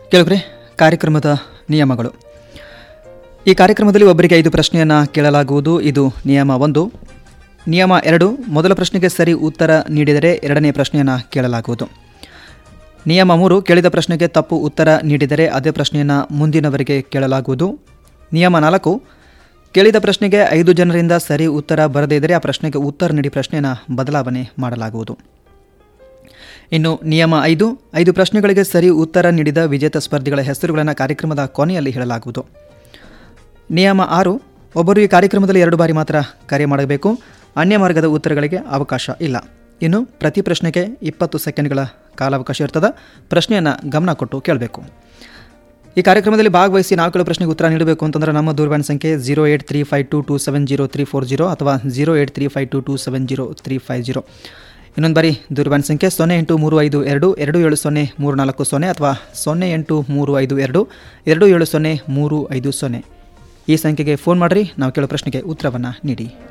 ಕೇಳಿದ್ರೆ ಕಾರ್ಯಕ್ರಮದ ನಿಯಮಗಳು ಈ ಕಾರ್ಯಕ್ರಮದಲ್ಲಿ ಒಬ್ಬರಿಗೆ ಐದು ಪ್ರಶ್ನೆಯನ್ನು ಕೇಳಲಾಗುವುದು ಇದು ನಿಯಮ ಒಂದು ನಿಯಮ ಎರಡು ಮೊದಲ ಪ್ರಶ್ನೆಗೆ ಸರಿ ಉತ್ತರ ನೀಡಿದರೆ ಎರಡನೇ ಪ್ರಶ್ನೆಯನ್ನು ಕೇಳಲಾಗುವುದು ನಿಯಮ ಮೂರು ಕೇಳಿದ ಪ್ರಶ್ನೆಗೆ ತಪ್ಪು ಉತ್ತರ ನೀಡಿದರೆ ಅದೇ ಪ್ರಶ್ನೆಯನ್ನು ಮುಂದಿನವರಿಗೆ ಕೇಳಲಾಗುವುದು ನಿಯಮ ನಾಲ್ಕು ಕೇಳಿದ ಪ್ರಶ್ನೆಗೆ ಐದು ಜನರಿಂದ ಸರಿ ಉತ್ತರ ಬರದೇ ಇದ್ದರೆ ಆ ಪ್ರಶ್ನೆಗೆ ಉತ್ತರ ನೀಡಿ ಪ್ರಶ್ನೆಯನ್ನು ಬದಲಾವಣೆ ಮಾಡಲಾಗುವುದು ಇನ್ನು ನಿಯಮ ಐದು ಐದು ಪ್ರಶ್ನೆಗಳಿಗೆ ಸರಿ ಉತ್ತರ ನೀಡಿದ ವಿಜೇತ ಸ್ಪರ್ಧಿಗಳ ಹೆಸರುಗಳನ್ನು ಕಾರ್ಯಕ್ರಮದ ಕೊನೆಯಲ್ಲಿ ಹೇಳಲಾಗುವುದು ನಿಯಮ ಆರು ಒಬ್ಬರು ಈ ಕಾರ್ಯಕ್ರಮದಲ್ಲಿ ಎರಡು ಬಾರಿ ಮಾತ್ರ ಕರೆ ಮಾಡಬೇಕು ಅನ್ಯ ಮಾರ್ಗದ ಉತ್ತರಗಳಿಗೆ ಅವಕಾಶ ಇಲ್ಲ ಇನ್ನು ಪ್ರತಿ ಪ್ರಶ್ನೆಗೆ ಇಪ್ಪತ್ತು ಸೆಕೆಂಡ್ಗಳ ಕಾಲಾವಕಾಶ ಇರ್ತದೆ ಪ್ರಶ್ನೆಯನ್ನು ಗಮನ ಕೊಟ್ಟು ಕೇಳಬೇಕು ಈ ಕಾರ್ಯಕ್ರಮದಲ್ಲಿ ಭಾಗವಹಿಸಿ ನಾವು ಕೆಲವು ಪ್ರಶ್ನೆಗೆ ಉತ್ತರ ನೀಡಬೇಕು ಅಂತಂದ್ರೆ ನಮ್ಮ ದೂರವಾಣಿ ಸಂಖ್ಯೆ zero eight three five two two seven zero three four zero ಅಥವಾ zero eight three five two two seven zero three five zero ಇನ್ನೊಂದು ಬಾರಿ ದೂರವಾಣಿ ಸಂಖ್ಯೆ ಸೊನ್ನೆ ಎಂಟು ಮೂರು ಐದು ಎರಡು ಎರಡು ಏಳು ಸೊನ್ನೆ ಮೂರು ನಾಲ್ಕು ಸೊನ್ನೆ ಅಥವಾ ಸೊನ್ನೆ ಎಂಟು ಮೂರು ಐದು ಎರಡು ಎರಡು ಏಳು ಸೊನ್ನೆ ಮೂರು ಐದು ಸೊನ್ನೆ ಈ ಸಂಖ್ಯೆಗೆ ಫೋನ್ ಮಾಡಿರಿ ನಾವು ಕೇಳೋ ಪ್ರಶ್ನೆಗೆ ಉತ್ತರವನ್ನು ನೀಡಿ